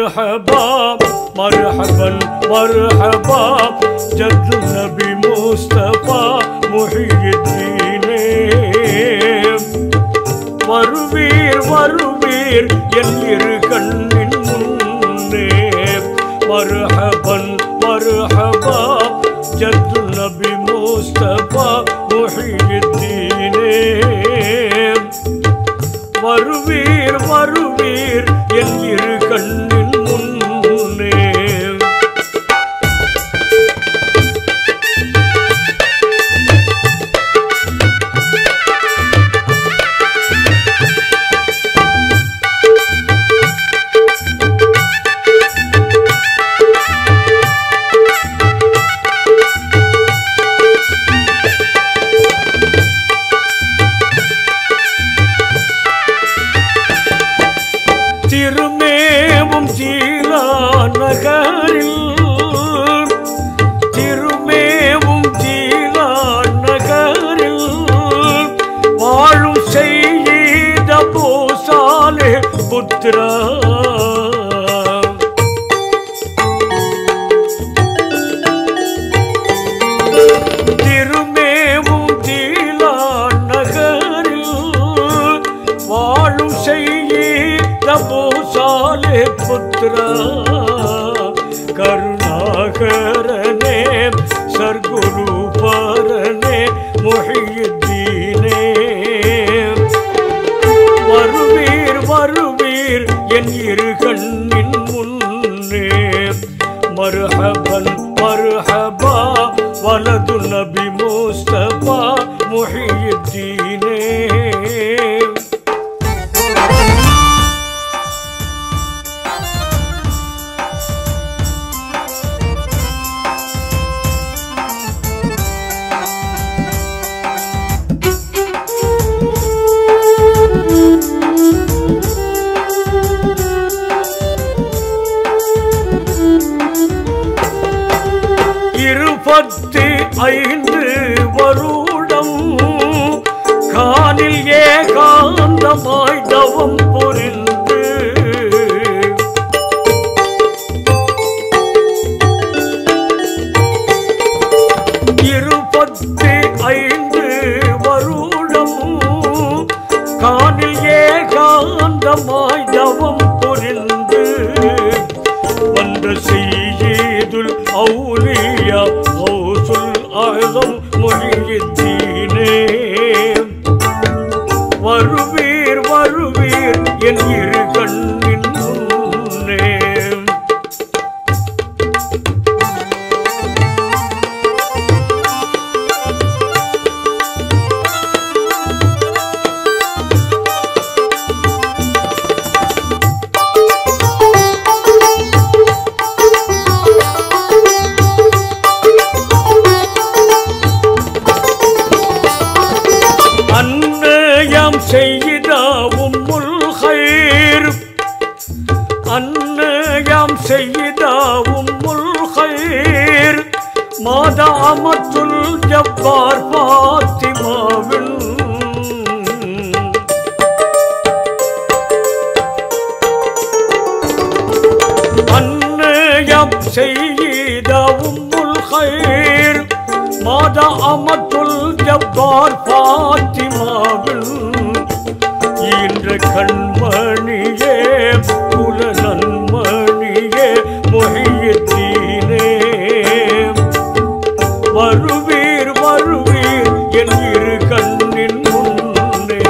مرحبا مرحبا مرحبا جد النبي مصطفى محي الدين வருவீர் வருவீர் என் இரு கண்ணின் முன்னே மருஹபன் மருஹபா ஜத்து நபி முஸ்தபா முஹியுத்தீனே வருவீர் வருவீர் என் இரு கண்ணின் முன்னே திருமேவும் ஜீலா நகரில் திருமேவும் ஜீலா நகரில் வாழும் செய்த போசாலே புத்திரா திருமேவும் ஜீலா நகரில் வாழும் செய்த பூசாலே புத்திரா கருணாகரனே சர்க்குரு பரனே மொழியுத்தீனே வருவீர் வருவீர் என் இரு கண்ணின் முன்னே மருஹபன் மருஹபா வலது நபி முஸ்தபா முஹியுத்தீனே இருபத்தி ஐந்து வருடம் காணில் ஏகாந்தமாய் தவம் புரிந்து இருபத்தி ஐந்து வருடம் காணில் ஏகாந்தமாய் தவம் புரிந்து வந்த செய்யீதுல் அவுலியா ஹவுசுல் ஆதம் மொழியத்தீனே வருவீர் வருவீர் என் இரு கண்ணின் முன்னே அன்னயம் செய்தா உம்முல் ஹைர் அன்னயம் செய்தா உம்முல் ஹைர் மாதா அமத்துல் ஜப்பார் பாத்திமாவின் அன்னயம் செய்தா உம்முல் ஹைர் மாதா அமத்துல் ஜப்பார் பாத்திமாவில் ஈன்ற கண்மணியே குல நன்மணியே மொழியத்தீனே வருவீர் வருவீர் என் இரு கண்ணின் முன்னே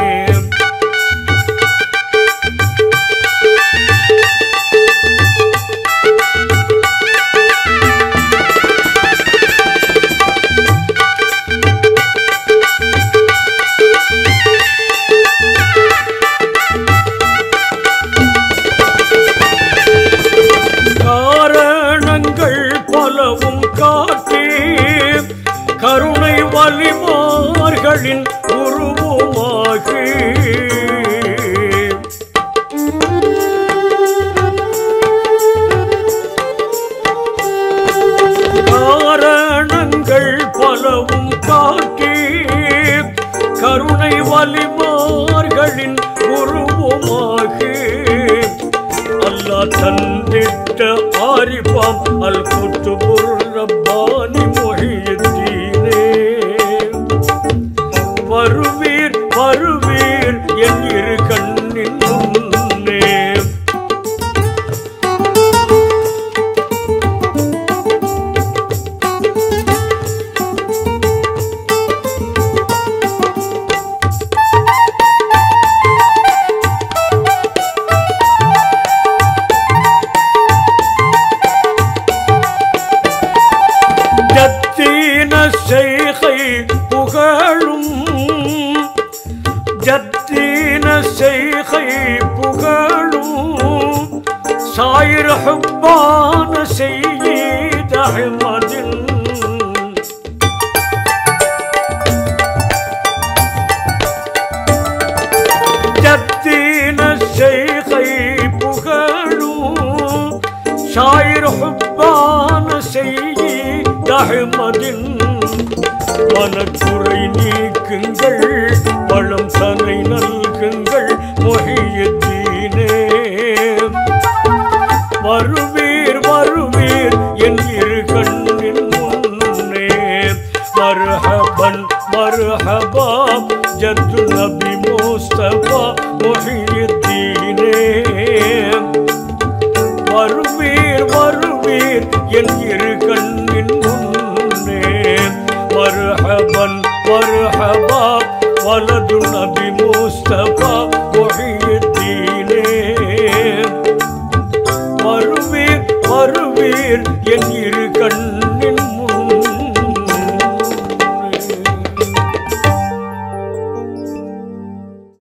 காரணங்கள் பலவும் காட்டி கருணை வலிமார்களின் உருவமாகி காரணங்கள் பலவும் காட்டி கருணை வலிமார்களின் உருவமாகி அல்லா அல்லாஹ் தந்திட்ட ஆரிப்பாம் அல் குத்துபுர் ரப்பானி மொழியத்தீனே வருவீர் வருவீர் என் இரு கண்ணின் முன்னே ஜத்தீன செய்கை புகழும் ஜத்தீன செய்கை புகழும் சாயிர் ஹுப்பான செய்யீத் அஹ்மதின் ஜத்தீன செய்கை புகழும் ஷாயிர் ஹுப்பான செய்யீத் அஹ்மதின் மனக்குறை நீக்குங்கள் பழம் தனை நல்குங்கள் மொழியத்தீனே வருவீர் வருவீர் என் இரு கண்ணின் முன்னே மர்ஹபன் மர்ஹபா ஜத்து நபி முஸ்தபா மொழியத்தீனே வருவீர் வருவீர் என் இரு கண்ணின் முன்னே மர்ஹபன் மர்ஹபா வலது நபி முஸ்தபா மொழியத்தீனே வருவீர் வருவீர் என் இரு கண்ணின்